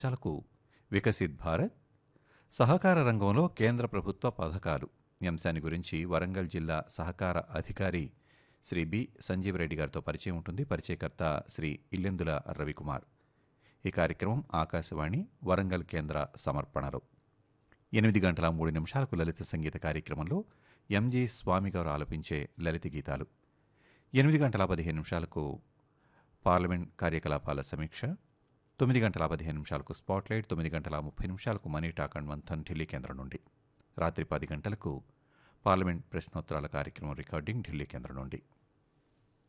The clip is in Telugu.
చాలకు వికసిత్ భారత్ సహకార రంగంలో కేంద్ర ప్రభుత్వ పథకాలు ఈ అంశాన్ని గురించి వరంగల్ జిల్లా సహకార అధికారి శ్రీ బి సంజీవ్ రెడ్డి గారితో పరిచయం ఉంటుంది పరిచయకర్త శ్రీ ఇల్లెందుల రవికుమార్ ఈ కార్యక్రమం ఆకాశవాణి వరంగల్ కేంద్ర సమర్పణలో ఎనిమిది గంటల మూడు నిమిషాలకు లలిత సంగీత కార్యక్రమంలో ఎంజి స్వామి గారు ఆలపించే లలిత గీతాలు ఎనిమిది గంటల పదిహేను నిమిషాలకు పార్లమెంట్ కార్యకలాపాల సమీక్ష తొమ్మిది గంటల పదిహేను నిమిషాలకు స్పాట్లైట్ తొమ్మిది గంటల ముప్పై నిమిషాలకు money talk and Manthan Delhi కేంద్రం నుండి రాత్రి పది గంటలకు పార్లమెంట్ ప్రశ్నోత్తరాల కార్యక్రమం రికార్డింగ్ ఢిల్లీ కేంద్రం నుండి